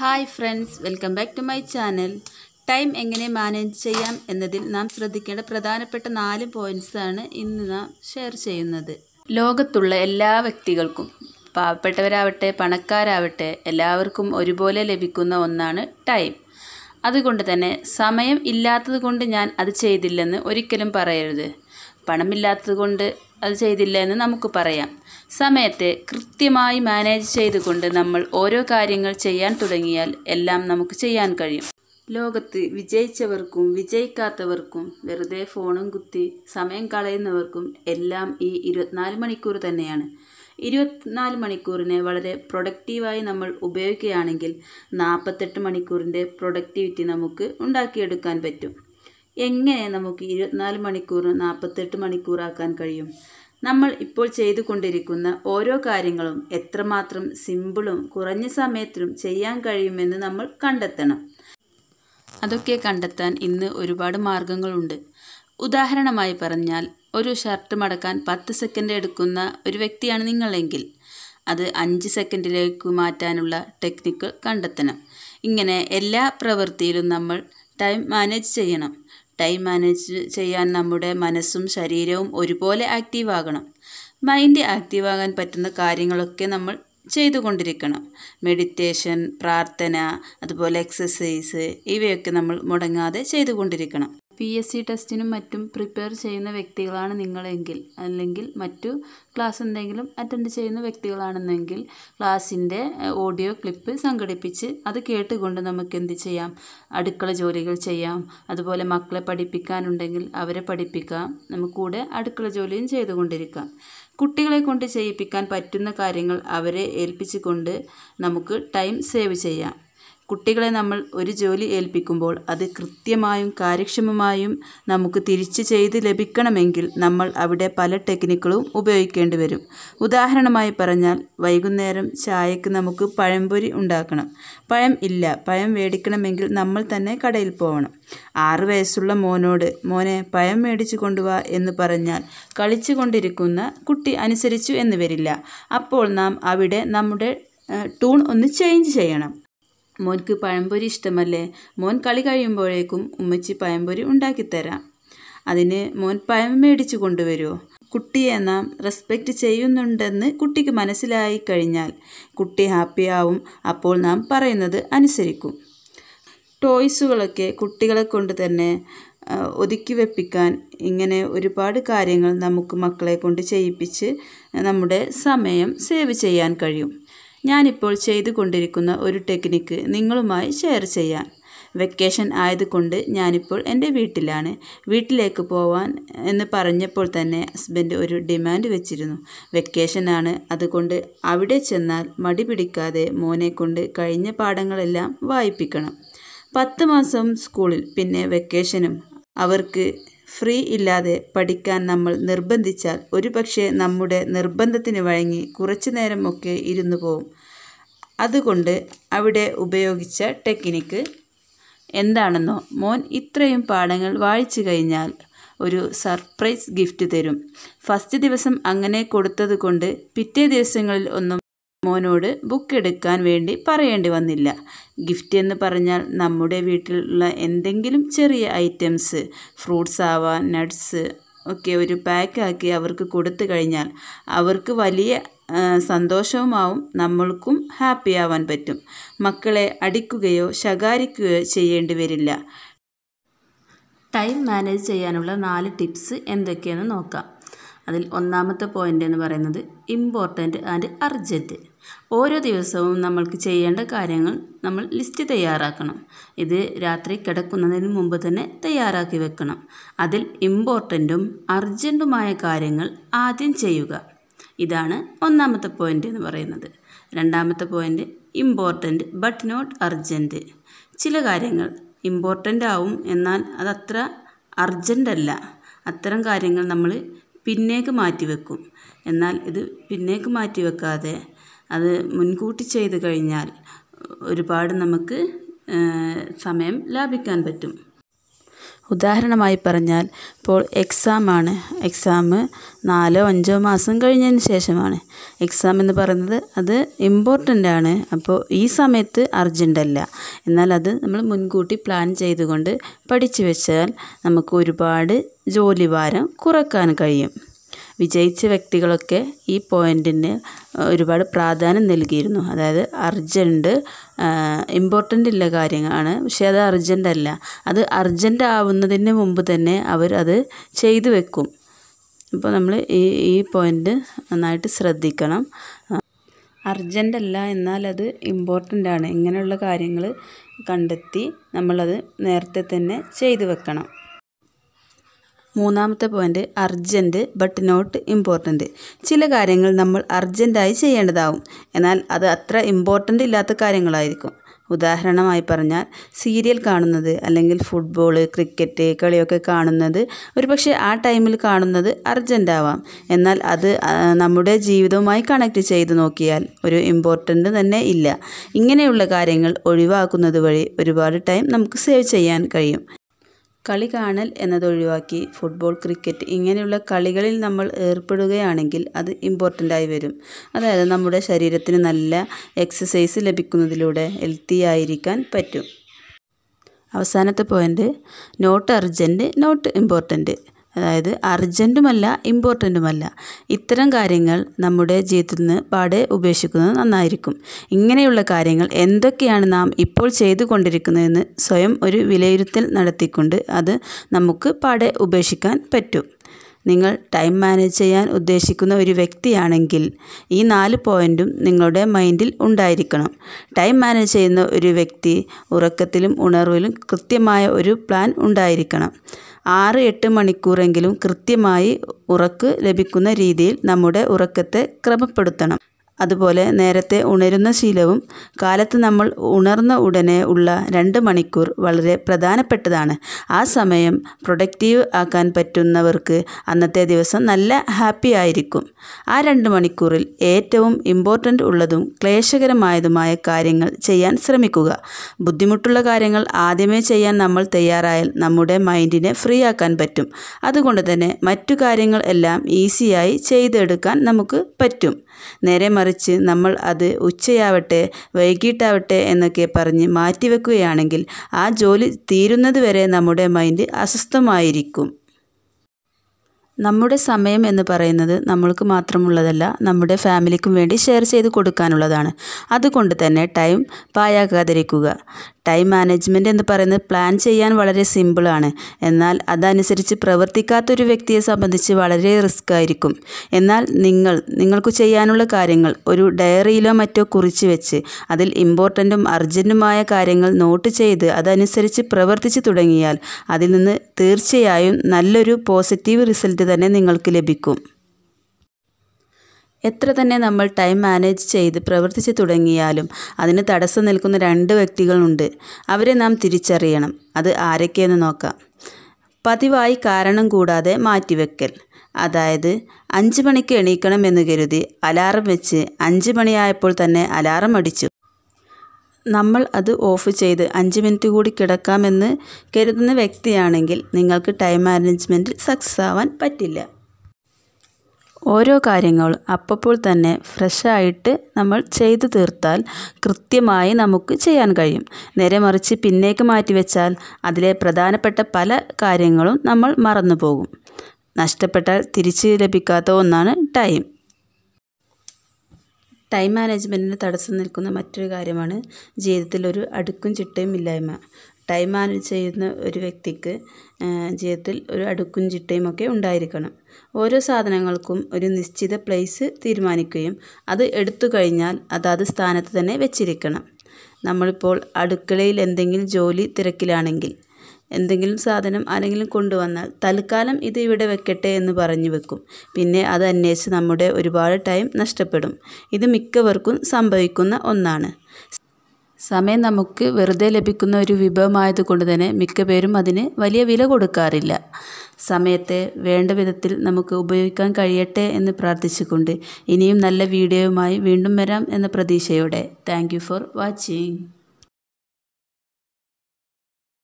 hi friends welcome back to my channel time എങ്ങനെ manage ചെയ്യാം എന്നതിൽ നാം ശ്രദ്ധിക്കേണ്ട പ്രധാനപ്പെട്ട നാല് പോയിൻറ്റ്സാണ് ഇന്ന് നാം ഷെയർ ചെയ്യുന്നത് ലോകത്തുള്ള എല്ലാ വ്യക്തികൾക്കും പാവപ്പെട്ടവരാവട്ടെ പണക്കാരാവട്ടെ എല്ലാവർക്കും ഒരുപോലെ ലഭിക്കുന്ന ഒന്നാണ് ടൈം അതുകൊണ്ട് തന്നെ സമയം ഇല്ലാത്തത് കൊണ്ട് ഞാൻ അത് ചെയ്തില്ലെന്ന് ഒരിക്കലും പറയരുത് പണമില്ലാത്തത് കൊണ്ട് അത് ചെയ്തില്ല എന്ന് നമുക്ക് പറയാം സമയത്തെ കൃത്യമായി മാനേജ് ചെയ്തുകൊണ്ട് നമ്മൾ ഓരോ കാര്യങ്ങൾ ചെയ്യാൻ തുടങ്ങിയാൽ എല്ലാം നമുക്ക് ചെയ്യാൻ കഴിയും ലോകത്ത് വിജയിച്ചവർക്കും വിജയിക്കാത്തവർക്കും വെറുതെ ഫോണും കുത്തി സമയം കളയുന്നവർക്കും എല്ലാം ഈ ഇരുപത്തിനാല് മണിക്കൂർ തന്നെയാണ് ഇരുപത്തിനാല് മണിക്കൂറിനെ വളരെ പ്രൊഡക്റ്റീവായി നമ്മൾ ഉപയോഗിക്കുകയാണെങ്കിൽ നാൽപ്പത്തെട്ട് മണിക്കൂറിൻ്റെ പ്രൊഡക്ടിവിറ്റി നമുക്ക് ഉണ്ടാക്കിയെടുക്കാൻ പറ്റും എങ്ങനെ നമുക്ക് ഇരുപത്തിനാല് മണിക്കൂർ നാൽപ്പത്തെട്ട് മണിക്കൂറാക്കാൻ കഴിയും നമ്മൾ ഇപ്പോൾ ചെയ്തുകൊണ്ടിരിക്കുന്ന ഓരോ കാര്യങ്ങളും എത്രമാത്രം സിമ്പിളും കുറഞ്ഞ സമയത്തിലും ചെയ്യാൻ കഴിയുമെന്ന് നമ്മൾ കണ്ടെത്തണം അതൊക്കെ കണ്ടെത്താൻ ഇന്ന് ഒരുപാട് മാർഗങ്ങളുണ്ട് ഉദാഹരണമായി പറഞ്ഞാൽ ഒരു ഷർട്ട് മടക്കാൻ പത്ത് സെക്കൻഡ് എടുക്കുന്ന ഒരു വ്യക്തിയാണ് നിങ്ങളെങ്കിൽ അത് അഞ്ച് സെക്കൻഡിലേക്ക് മാറ്റാനുള്ള ടെക്നിക്ക് കണ്ടെത്തണം ഇങ്ങനെ എല്ലാ പ്രവൃത്തിയിലും നമ്മൾ ടൈം മാനേജ് ചെയ്യണം ടൈം മാനേജ് ചെയ്യാൻ നമ്മുടെ മനസ്സും ശരീരവും ഒരുപോലെ ആക്റ്റീവ് ആകണം മൈൻഡ് ആക്റ്റീവ് ആകാൻ പറ്റുന്ന കാര്യങ്ങളൊക്കെ നമ്മൾ ചെയ്തുകൊണ്ടിരിക്കണം മെഡിറ്റേഷൻ പ്രാർത്ഥന അതുപോലെ എക്സസൈസ് ഇവയൊക്കെ നമ്മൾ മുടങ്ങാതെ ചെയ്തുകൊണ്ടിരിക്കണം പി എസ് സി ടെസ്റ്റിനും മറ്റും പ്രിപ്പയർ ചെയ്യുന്ന വ്യക്തികളാണ് നിങ്ങളെങ്കിൽ അല്ലെങ്കിൽ മറ്റു ക്ലാസ് എന്തെങ്കിലും അറ്റൻഡ് ചെയ്യുന്ന വ്യക്തികളാണെന്നെങ്കിൽ ക്ലാസ്സിൻ്റെ ഓഡിയോ ക്ലിപ്പ് സംഘടിപ്പിച്ച് അത് കേട്ടുകൊണ്ട് നമുക്ക് എന്ത് ചെയ്യാം അടുക്കള ജോലികൾ ചെയ്യാം അതുപോലെ മക്കളെ പഠിപ്പിക്കാനുണ്ടെങ്കിൽ അവരെ പഠിപ്പിക്കാം നമുക്ക് കൂടെ അടുക്കള ജോലിയും ചെയ്തുകൊണ്ടിരിക്കാം കുട്ടികളെ കൊണ്ട് ചെയ്യിപ്പിക്കാൻ പറ്റുന്ന കാര്യങ്ങൾ അവരെ ഏൽപ്പിച്ചുകൊണ്ട് നമുക്ക് ടൈം സേവ് ചെയ്യാം കുട്ടികളെ നമ്മൾ ഒരു ജോലി ഏൽപ്പിക്കുമ്പോൾ അത് കൃത്യമായും കാര്യക്ഷമമായും നമുക്ക് തിരിച്ച് ചെയ്ത് ലഭിക്കണമെങ്കിൽ നമ്മൾ അവിടെ പല ടെക്നിക്കുകളും ഉപയോഗിക്കേണ്ടി വരും ഉദാഹരണമായി പറഞ്ഞാൽ വൈകുന്നേരം ചായക്ക് നമുക്ക് പഴംപൊരി ഉണ്ടാക്കണം പഴം ഇല്ല പഴം മേടിക്കണമെങ്കിൽ നമ്മൾ തന്നെ കടയിൽ പോകണം ആറ് വയസ്സുള്ള മോനോട് മോനെ പഴം മേടിച്ചു കൊണ്ടുവാ എന്ന് പറഞ്ഞാൽ കളിച്ചു കൊണ്ടിരിക്കുന്ന കുട്ടി അനുസരിച്ചു എന്ന് വരില്ല അപ്പോൾ നാം അവിടെ നമ്മുടെ ടൂൺ ഒന്ന് ചേഞ്ച് ചെയ്യണം മോൻക്ക് പഴംപൊരി ഇഷ്ടമല്ലേ മോൻ കളി കഴിയുമ്പോഴേക്കും ഉമ്മച്ചി പഴംപൊരി ഉണ്ടാക്കിത്തരാം അതിന് മോൻ പഴം മേടിച്ചു കൊണ്ടുവരുമോ കുട്ടിയെ നാം റെസ്പെക്റ്റ് ചെയ്യുന്നുണ്ടെന്ന് കുട്ടിക്ക് മനസ്സിലായി കഴിഞ്ഞാൽ കുട്ടി ഹാപ്പിയാവും അപ്പോൾ നാം പറയുന്നത് അനുസരിക്കും ടോയ്സുകളൊക്കെ കുട്ടികളെ കൊണ്ട് തന്നെ ഒതുക്കി വെപ്പിക്കാൻ ഇങ്ങനെ ഒരുപാട് കാര്യങ്ങൾ നമുക്ക് മക്കളെ കൊണ്ട് ചെയ്യിപ്പിച്ച് നമ്മുടെ സമയം സേവ് ചെയ്യാൻ കഴിയും ഞാനിപ്പോൾ ചെയ്തുകൊണ്ടിരിക്കുന്ന ഒരു ടെക്നിക്ക് നിങ്ങളുമായി ഷെയർ ചെയ്യാൻ വെക്കേഷൻ ആയതുകൊണ്ട് ഞാനിപ്പോൾ എൻ്റെ വീട്ടിലാണ് വീട്ടിലേക്ക് പോവാൻ എന്ന് പറഞ്ഞപ്പോൾ തന്നെ ഹസ്ബൻഡ് ഒരു ഡിമാൻഡ് വെച്ചിരുന്നു വെക്കേഷനാണ് അതുകൊണ്ട് അവിടെ ചെന്നാൽ മടി പിടിക്കാതെ മോനെ കൊണ്ട് കഴിഞ്ഞ പാഠങ്ങളെല്ലാം വായിപ്പിക്കണം പത്ത് മാസം സ്കൂളിൽ പിന്നെ വെക്കേഷനും അവർക്ക് ഫ്രീ ഇല്ലാതെ പഠിക്കാൻ നമ്മൾ നിർബന്ധിച്ചാൽ ഒരുപക്ഷെ നമ്മുടെ നിർബന്ധത്തിന് വഴങ്ങി കുറച്ചു നേരമൊക്കെ ഇരുന്നു പോവും അതുകൊണ്ട് അവിടെ ഉപയോഗിച്ച ടെക്നിക്ക് എന്താണെന്നോ മോൻ ഇത്രയും പാഠങ്ങൾ വായിച്ചു കഴിഞ്ഞാൽ ഒരു സർപ്രൈസ് ഗിഫ്റ്റ് തരും ഫസ്റ്റ് ദിവസം അങ്ങനെ കൊടുത്തത് കൊണ്ട് പിറ്റേ ദിവസങ്ങളിൽ ഒന്നും മോനോട് ബുക്ക് എടുക്കാൻ വേണ്ടി പറയേണ്ടി വന്നില്ല ഗിഫ്റ്റ് എന്ന് പറഞ്ഞാൽ നമ്മുടെ വീട്ടിലുള്ള എന്തെങ്കിലും ചെറിയ ഐറ്റംസ് ഫ്രൂട്ട്സ് ആവാൻ നട്ട്സ് ഒക്കെ ഒരു പാക്കാക്കി അവർക്ക് കൊടുത്തു കഴിഞ്ഞാൽ അവർക്ക് വലിയ സന്തോഷവുമാവും നമ്മൾക്കും ഹാപ്പി ആവാൻ പറ്റും മക്കളെ അടിക്കുകയോ ശകാരിക്കുകയോ ചെയ്യേണ്ടി വരില്ല ടൈം മാനേജ് ചെയ്യാനുള്ള നാല് ടിപ്സ് എന്തൊക്കെയെന്ന് നോക്കാം അതിൽ ഒന്നാമത്തെ പോയിൻ്റ് എന്ന് പറയുന്നത് ഇമ്പോർട്ടൻ്റ് ആൻഡ് അർജൻറ്റ് ഓരോ ദിവസവും നമ്മൾക്ക് ചെയ്യേണ്ട കാര്യങ്ങൾ നമ്മൾ ലിസ്റ്റ് തയ്യാറാക്കണം ഇത് രാത്രി കിടക്കുന്നതിന് മുമ്പ് തന്നെ തയ്യാറാക്കി വെക്കണം അതിൽ ഇമ്പോർട്ടൻറ്റും അർജൻറ്റുമായ കാര്യങ്ങൾ ആദ്യം ചെയ്യുക ഇതാണ് ഒന്നാമത്തെ പോയിൻ്റ് എന്ന് പറയുന്നത് രണ്ടാമത്തെ point important but not urgent ചില കാര്യങ്ങൾ ഇമ്പോർട്ടൻ്റ് ആവും എന്നാൽ അതത്ര അർജൻ്റ് അല്ല അത്തരം കാര്യങ്ങൾ നമ്മൾ പിന്നേക്ക് മാറ്റി വെക്കും എന്നാൽ ഇത് പിന്നേക്ക് മാറ്റി വെക്കാതെ അത് മുൻകൂട്ടി ചെയ്ത് കഴിഞ്ഞാൽ ഒരുപാട് നമുക്ക് സമയം ലാഭിക്കാൻ പറ്റും ഉദാഹരണമായി പറഞ്ഞാൽ ഇപ്പോൾ എക്സാമാണ് എക്സാം നാലോ അഞ്ചോ മാസം കഴിഞ്ഞതിന് ശേഷമാണ് എക്സാം എന്ന് പറയുന്നത് അത് ഇമ്പോർട്ടൻ്റ് ആണ് അപ്പോൾ ഈ സമയത്ത് അർജൻ്റ് അല്ല എന്നാൽ അത് നമ്മൾ മുൻകൂട്ടി പ്ലാൻ ചെയ്തുകൊണ്ട് പഠിച്ചു വെച്ചാൽ നമുക്ക് ഒരുപാട് ജോലി ഭാരം കുറക്കാൻ കഴിയും വിജയിച്ച വ്യക്തികളൊക്കെ ഈ പോയിൻറ്റിന് ഒരുപാട് പ്രാധാന്യം നൽകിയിരുന്നു അതായത് അർജൻറ്റ് ഇമ്പോർട്ടൻ്റ് ഉള്ള കാര്യങ്ങളാണ് പക്ഷേ അത് അർജൻ്റ് അല്ല അത് അർജൻ്റ് ആവുന്നതിന് മുമ്പ് തന്നെ അവർ അത് ചെയ്തു വെക്കും അപ്പോൾ നമ്മൾ ഈ ഈ പോയിൻ്റ് നന്നായിട്ട് ശ്രദ്ധിക്കണം അർജൻ്റ് അല്ല എന്നാൽ അത് ഇമ്പോർട്ടൻ്റ് ആണ് ഇങ്ങനെയുള്ള കാര്യങ്ങൾ കണ്ടെത്തി നമ്മളത് നേരത്തെ തന്നെ ചെയ്തു വെക്കണം മൂന്നാമത്തെ point urgent but not important ചില കാര്യങ്ങൾ നമ്മൾ അർജൻറ്റായി ചെയ്യേണ്ടതാവും എന്നാൽ അത് അത്ര ഇമ്പോർട്ടൻ്റ് ഇല്ലാത്ത കാര്യങ്ങളായിരിക്കും ഉദാഹരണമായി പറഞ്ഞാൽ സീരിയൽ കാണുന്നത് അല്ലെങ്കിൽ ഫുട്ബോൾ ക്രിക്കറ്റ് കളിയൊക്കെ കാണുന്നത് ഒരു പക്ഷേ ആ ടൈമിൽ കാണുന്നത് അർജൻ്റ് ആവാം എന്നാൽ അത് നമ്മുടെ ജീവിതവുമായി കണക്ട് ചെയ്ത് നോക്കിയാൽ ഒരു ഇമ്പോർട്ടൻ്റ് തന്നെ ഇല്ല ഇങ്ങനെയുള്ള കാര്യങ്ങൾ ഒഴിവാക്കുന്നത് വഴി ഒരുപാട് ടൈം നമുക്ക് സേവ് ചെയ്യാൻ കഴിയും കളി കാണൽ എന്നത് ഒഴിവാക്കി ഫുട്ബോൾ ക്രിക്കറ്റ് ഇങ്ങനെയുള്ള കളികളിൽ നമ്മൾ ഏർപ്പെടുകയാണെങ്കിൽ അത് ഇമ്പോർട്ടൻ്റ് ആയി വരും അതായത് നമ്മുടെ ശരീരത്തിന് നല്ല എക്സസൈസ് ലഭിക്കുന്നതിലൂടെ ഹെൽത്തി ആയിരിക്കാൻ പറ്റും അവസാനത്തെ point not urgent not important അതായത് അർജൻറ്റുമല്ല ഇമ്പോർട്ടൻറ്റുമല്ല ഇത്തരം കാര്യങ്ങൾ നമ്മുടെ ജീവിതത്തിൽ നിന്ന് പാടെ ഉപേക്ഷിക്കുന്നത് നന്നായിരിക്കും ഇങ്ങനെയുള്ള കാര്യങ്ങൾ എന്തൊക്കെയാണ് നാം ഇപ്പോൾ ചെയ്തുകൊണ്ടിരിക്കുന്നതെന്ന് സ്വയം ഒരു വിലയിരുത്തൽ നടത്തിക്കൊണ്ട് അത് നമുക്ക് പാടെ ഉപേക്ഷിക്കാൻ പറ്റും നിങ്ങൾ ടൈം മാനേജ് ചെയ്യാൻ ഉദ്ദേശിക്കുന്ന ഒരു വ്യക്തിയാണെങ്കിൽ ഈ നാല് പോയിൻറ്റും നിങ്ങളുടെ മൈൻഡിൽ ഉണ്ടായിരിക്കണം ടൈം മാനേജ് ചെയ്യുന്ന ഒരു വ്യക്തി ഉറക്കത്തിലും ഉണർവിലും കൃത്യമായ ഒരു പ്ലാൻ ഉണ്ടായിരിക്കണം ആറ് എട്ട് മണിക്കൂറെങ്കിലും കൃത്യമായി ഉറക്ക് ലഭിക്കുന്ന രീതിയിൽ നമ്മുടെ ഉറക്കത്തെ ക്രമപ്പെടുത്തണം അതുപോലെ നേരത്തെ ഉണരുന്ന ശീലവും കാലത്ത് നമ്മൾ ഉണർന്ന ഉടനെ ഉള്ള രണ്ട് മണിക്കൂർ വളരെ പ്രധാനപ്പെട്ടതാണ് ആ സമയം പ്രൊഡക്റ്റീവ് ആക്കാൻ പറ്റുന്നവർക്ക് അന്നത്തെ ദിവസം നല്ല ഹാപ്പി ആയിരിക്കും ആ രണ്ട് മണിക്കൂറിൽ ഏറ്റവും ഇമ്പോർട്ടൻ്റ് ഉള്ളതും ക്ലേശകരമായതുമായ കാര്യങ്ങൾ ചെയ്യാൻ ശ്രമിക്കുക ബുദ്ധിമുട്ടുള്ള കാര്യങ്ങൾ ആദ്യമേ ചെയ്യാൻ നമ്മൾ തയ്യാറായാൽ നമ്മുടെ മൈൻഡിനെ ഫ്രീ ആക്കാൻ പറ്റും അതുകൊണ്ട് തന്നെ മറ്റു കാര്യങ്ങൾ എല്ലാം ഈസിയായി ചെയ്തെടുക്കാൻ നമുക്ക് പറ്റും നേരെ മറിച്ച് നമ്മൾ അത് ഉച്ചയാവട്ടെ വൈകിട്ടാവട്ടെ എന്നൊക്കെ പറഞ്ഞ് മാറ്റിവെക്കുകയാണെങ്കിൽ ആ ജോലി തീരുന്നത് വരെ നമ്മുടെ മൈൻഡ് അസ്വസ്ഥമായിരിക്കും നമ്മുടെ സമയം എന്ന് പറയുന്നത് നമ്മൾക്ക് മാത്രമുള്ളതല്ല നമ്മുടെ ഫാമിലിക്കും വേണ്ടി ഷെയർ ചെയ്ത് കൊടുക്കാനുള്ളതാണ് അതുകൊണ്ട് തന്നെ ടൈം പായാക്കാതിരിക്കുക ടൈം മാനേജ്മെൻറ്റ് എന്ന് പറയുന്നത് പ്ലാൻ ചെയ്യാൻ വളരെ സിമ്പിളാണ് എന്നാൽ അതനുസരിച്ച് പ്രവർത്തിക്കാത്തൊരു വ്യക്തിയെ സംബന്ധിച്ച് വളരെ റിസ്ക് ആയിരിക്കും എന്നാൽ നിങ്ങൾ നിങ്ങൾക്ക് ചെയ്യാനുള്ള കാര്യങ്ങൾ ഒരു ഡയറിയിലോ മറ്റോ കുറിച്ച് വെച്ച് അതിൽ ഇമ്പോർട്ടൻറ്റും അർജൻറ്റുമായ കാര്യങ്ങൾ നോട്ട് ചെയ്ത് അതനുസരിച്ച് പ്രവർത്തിച്ച് തുടങ്ങിയാൽ അതിൽ നിന്ന് തീർച്ചയായും നല്ലൊരു പോസിറ്റീവ് റിസൾട്ട് തന്നെ നിങ്ങൾക്ക് ലഭിക്കും എത്ര തന്നെ നമ്മൾ ടൈം മാനേജ് ചെയ്ത് പ്രവർത്തിച്ച് തുടങ്ങിയാലും അതിന് തടസ്സം നിൽക്കുന്ന രണ്ട് വ്യക്തികളുണ്ട് അവരെ നാം തിരിച്ചറിയണം അത് ആരൊക്കെയെന്ന് നോക്കാം പതിവായി കാരണം കൂടാതെ മാറ്റിവെക്കൽ അതായത് അഞ്ച് മണിക്ക് എണീക്കണം എന്ന് കരുതി അലാറം വെച്ച് അഞ്ച് മണിയായപ്പോൾ തന്നെ അലാറം അടിച്ചു നമ്മൾ അത് ഓഫ് ചെയ്ത് അഞ്ച് മിനിറ്റ് കൂടി കിടക്കാമെന്ന് കരുതുന്ന വ്യക്തിയാണെങ്കിൽ നിങ്ങൾക്ക് ടൈം മാനേജ്മെൻറ്റിൽ സക്സസ് ആവാൻ പറ്റില്ല ഓരോ കാര്യങ്ങളും അപ്പോൾ തന്നെ ഫ്രഷായിട്ട് നമ്മൾ ചെയ്തു തീർത്താൽ കൃത്യമായി നമുക്ക് ചെയ്യാൻ കഴിയും നേരെ മറിച്ച് പിന്നേക്ക് മാറ്റിവെച്ചാൽ അതിലെ പ്രധാനപ്പെട്ട പല കാര്യങ്ങളും നമ്മൾ മറന്നു പോകും നഷ്ടപ്പെട്ടാൽ തിരിച്ച് ലഭിക്കാത്ത ഒന്നാണ് ടൈം ടൈം മാനേജ്മെൻറ്റിന് തടസ്സം നിൽക്കുന്ന മറ്റൊരു കാര്യമാണ് ജീവിതത്തിൽ ഒരു അടുക്കും ചിട്ടയും ഇല്ലായ്മ ടൈം മാനേജ് ചെയ്യുന്ന ഒരു വ്യക്തിക്ക് ജീവിതത്തിൽ ഒരു അടുക്കും ചിട്ടയും ഒക്കെ ഉണ്ടായിരിക്കണം ഓരോ സാധനങ്ങൾക്കും ഒരു നിശ്ചിത പ്ലേസ് തീരുമാനിക്കുകയും അത് എടുത്തു കഴിഞ്ഞാൽ അതാത് സ്ഥാനത്ത് തന്നെ വെച്ചിരിക്കണം നമ്മളിപ്പോൾ അടുക്കളയിൽ എന്തെങ്കിലും ജോലി തിരക്കിലാണെങ്കിൽ എന്തെങ്കിലും സാധനം ആരെങ്കിലും കൊണ്ടുവന്നാൽ തൽക്കാലം ഇത് ഇവിടെ വെക്കട്ടെ എന്ന് പറഞ്ഞു വെക്കും പിന്നെ അത് അന്വേഷിച്ച് നമ്മുടെ ഒരുപാട് ടൈം നഷ്ടപ്പെടും ഇത് മിക്കവർക്കും സംഭവിക്കുന്ന ഒന്നാണ് സമയം നമുക്ക് വെറുതെ ലഭിക്കുന്ന ഒരു വിഭവമായതുകൊണ്ട് തന്നെ മിക്ക പേരും അതിന് വലിയ വില കൊടുക്കാറില്ല സമയത്തെ വേണ്ട വിധത്തിൽ നമുക്ക് ഉപയോഗിക്കാൻ കഴിയട്ടെ എന്ന് പ്രാർത്ഥിച്ചുകൊണ്ട് ഇനിയും നല്ല വീഡിയോയുമായി വീണ്ടും വരാം എന്ന പ്രതീക്ഷയോടെ താങ്ക് ഫോർ വാച്ചിങ്